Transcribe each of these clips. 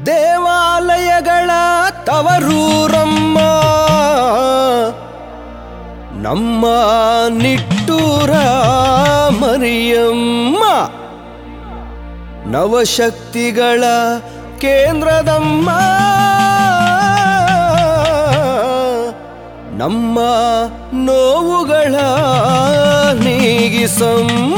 ದೇವಾಲಯಗಳ ತವರೂರಮ್ಮ ನಮ್ಮ ನಿಟ್ಟೂರ ಮರಿಯಮ್ಮ ನವಶಕ್ತಿಗಳ ಕೇಂದ್ರದಮ್ಮ ನಮ್ಮ ನೋವುಗಳ ನೀಗಿಸಮ್ಮ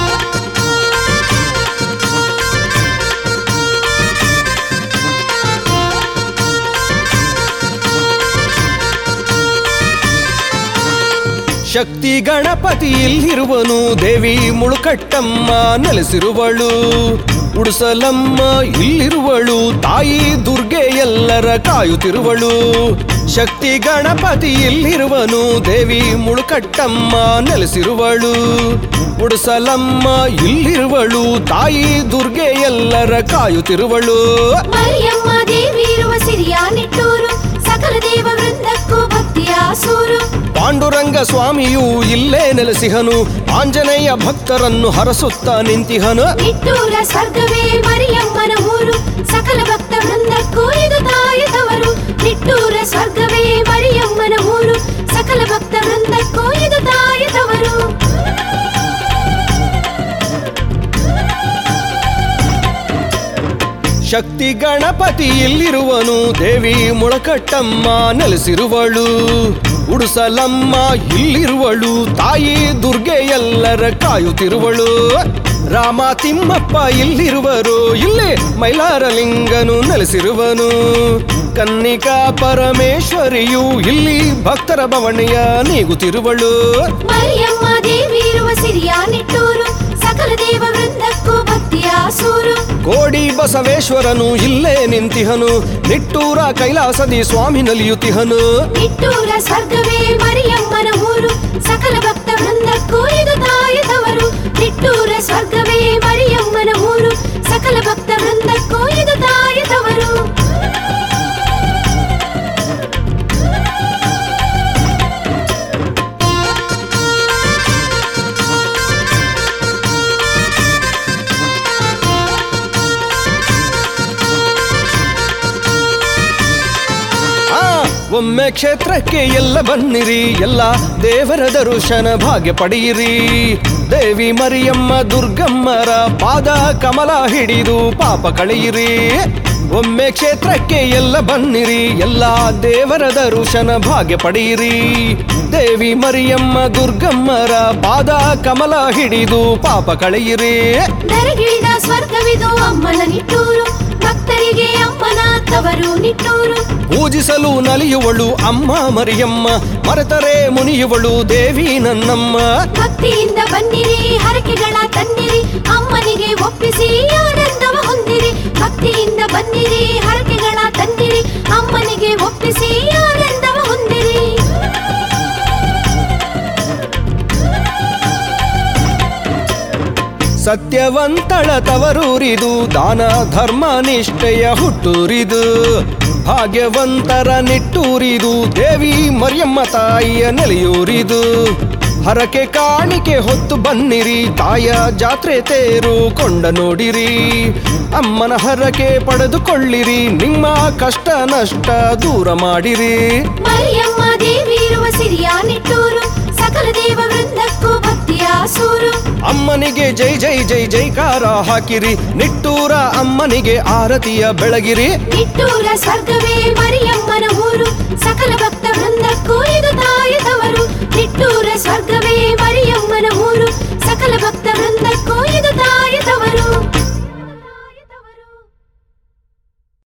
ಶಕ್ತಿ ಗಣಪತಿ ಇಲ್ಲಿರುವನು ದೇವಿ ಮುಳುಕಟ್ಟಮ್ಮ ನೆಲೆಸಿರುವಳು ಉಡುಸಲಮ್ಮ ಇಲ್ಲಿರುವಳು ತಾಯಿ ದುರ್ಗೆ ಎಲ್ಲರ ಕಾಯುತ್ತಿರುವಳು ಶಕ್ತಿ ಗಣಪತಿ ಇಲ್ಲಿರುವನು ದೇವಿ ಮುಳುಕಟ್ಟಮ್ಮ ನೆಲೆಸಿರುವಳು ಉಡುಸಲಮ್ಮ ಇಲ್ಲಿರುವಳು ತಾಯಿ ದುರ್ಗೆ ಎಲ್ಲರ ಕಾಯುತ್ತಿರುವಳು ಮರಿಯಮ್ಮ ದೇವಿ ಇರುವ ಸಿರಿಯ ನಿಟ್ಟೂರು ಸಕಲ ದೇವ ವೃಂದಕ್ಕೂ ಭಕ್ತಿಯ ಸೂರು ಪಾಂಡುರಂಗ ಸ್ವಾಮಿಯು ಇಲ್ಲೇ ನೆಲೆಸಿಹನು ಆಂಜನೇಯ ಭಕ್ತರನ್ನು ಹರಸುತ್ತಾ ನಿಂತಿಹನು ನಿಟ್ಟೂರ ಸ್ವರ್ಗವೇ ಮರಿಯಮ್ಮನ ಊರು ಸಕಲ ಭಕ್ತ ವೃಂದಕ್ಕೂ ಇದು ತಾಯದವರು ನಿಟ್ಟೂರ ಸ್ವರ್ಗವೇ ಮರಿಯಮ್ಮನ ಊರು ಸಕಲ ಭಕ್ತ ವೃಂದಕ್ಕೂ ಇದು ತಾಯದವರು ಶಕ್ತಿ ಗಣಪತಿ ಇಲ್ಲಿರುವನು ದೇವಿ ಮುಳಕಟ್ಟಮ್ಮ ನೆಲೆಸಿರುವಳು ಉಡುಸಲಮ್ಮ ಇಲ್ಲಿರುವಳು ತಾಯಿ ದುರ್ಗೆ ಎಲ್ಲರ ಕಾಯುತ್ತಿರುವಳು ರಾಮ ತಿಮ್ಮಪ್ಪ ಇಲ್ಲಿರುವರು ಇಲ್ಲಿ ಮೈಲಾರಲಿಂಗನು ನೆಲೆಸಿರುವನು ಕನ್ನಿಕಾ ಪರಮೇಶ್ವರಿಯು ಇಲ್ಲಿ ಭಕ್ತರ ಬವಣೆಯ ನೀಗುತ್ತಿರುವಳು ಮರಿಯಮ್ಮ ದೇವಿ ಇರುವ ಸಿರಿಯ ನಿಟ್ಟೂರು ಸಕಲ ದೇವ ವೃಂದಕ್ಕೂ ಭಕ್ತಿಯ ಸೂರು ಕೋಡಿ ಬಸವೇಶ್ವರನು ಇಲ್ಲೇ ನಿಂತಿಹನು ನಿಟ್ಟೂರ ಕೈಲಾಸದಿ ಸ್ವಾಮಿ ನಲಿಯುತ್ತಿಹನು ನಿಟ್ಟೂರ ಸ್ವರ್ಗವೇ ಮರಿಯಮ್ಮನ ಊರು ಸಕಲ ಭಕ್ತ ವೃಂದಕ್ಕೂ ಇದು ತಾಯದವರು ನಿಟ್ಟೂರ ಸ್ವರ್ಗವೇ ಮರಿಯಮ್ಮನ ಊರು ಸಕಲ ಭಕ್ತ ವೃಂದಕ್ಕೂ ಇದು ತಾಯದವರು ಆ ಒಮ್ಮೆ ಕ್ಷೇತ್ರಕ್ಕೆ ಎಲ್ಲ ಬನ್ನಿರಿ ಎಲ್ಲ ದೇವರ ದರ್ಶನ ಭಾಗ್ಯ ಪಡೆಯಿರಿ ದೇವಿ ಮರಿಯಮ್ಮ ದುರ್ಗಮ್ಮರ ಪಾದ ಕಮಲ ಹಿಡಿದು ಪಾಪ ಕಳೆಯಿರಿ ಒಮ್ಮೆ ಕ್ಷೇತ್ರಕ್ಕೆ ಎಲ್ಲ ಬನ್ನಿರಿ ಎಲ್ಲ ದೇವರ ದರ್ಶನ ಭಾಗ್ಯ ಪಡೆಯಿರಿ ದೇವಿ ಮರಿಯಮ್ಮ ದುರ್ಗಮ್ಮರ ಪಾದ ಕಮಲ ಹಿಡಿದು ಪಾಪ ಕಳೆಯಿರಿ ದರಗಿಳಿದ ಸ್ವರ್ಗವಿದು ಅಮ್ಮನ ನಿಟ್ಟೂರು ಭಕ್ತರಿಗೆ ಅಮ್ಮನ ತವರು ನಿಟ್ಟೂರು ಪೂಜಿಸಲು ನಲಿಯುವಳು ಅಮ್ಮ ಮರಿಯಮ್ಮ ಮರೆತರೆ ಮುನಿಯುವಳು ದೇವಿ ನನ್ನಮ್ಮ ಭಕ್ತಿಯಿಂದ ಬನ್ನಿರಿ ಹರಕೆಗಳ ತನ್ನಿರಿ ಅಮ್ಮನಿಗೆ ಒಪ್ಪಿಸಿ ಆನಂದವ ಹೊಂದಿರಿ ಭಕ್ತಿಯಿಂದ ಬನ್ನಿರಿ ಹರಕೆಗಳ ತನ್ನಿರಿ ಅಮ್ಮನಿಗೆ ಒಪ್ಪಿಸಿ ಆನಂದವ ಹೊಂದಿರಿ ಸತ್ಯವಂತಳ ತವರೂರಿದು ದಾನ ಧರ್ಮ ನಿಷ್ಠೆಯ ಹುಟ್ಟೂರಿದು ಭಾಗ್ಯವಂತರ ನಿಟ್ಟೂರಿದು ದೇವಿ ಮರಿಯಮ್ಮ ತಾಯಿಯ ನೆಲೆಯೂರಿದು ಹರಕೆ ಕಾಣಿಕೆ ಹೊತ್ತು ಬನ್ನಿರಿ ತಾಯ ಜಾತ್ರೆ ತೇರು ಕೊಂಡ ನೋಡಿರಿ ಅಮ್ಮನ ಹರಕೆ ಪಡೆದುಕೊಳ್ಳಿರಿ ನಿಮ್ಮ ಕಷ್ಟ ನಷ್ಟ ದೂರ ಮಾಡಿರಿ ಮರಿಯಮ್ಮ ದೇವಿ ಇರುವ ಸಿರಿಯ ನಿಟ್ಟೂರು ಸಕಲ ದೇವ ವೃಂದಕ್ಕೂ ಭಕ್ತಿಯ ಸೂರು ಅಮ್ಮನಿಗೆ ಜೈ ಜೈ ಜೈ ಜೈಕಾರ ಹಾಕಿರಿ ನಿಟ್ಟೂರ ಅಮ್ಮನಿಗೆ ಆರತಿಯ ಬೆಳಗಿರಿ ನಿಟ್ಟೂರ ಸ್ವರ್ಗವೇ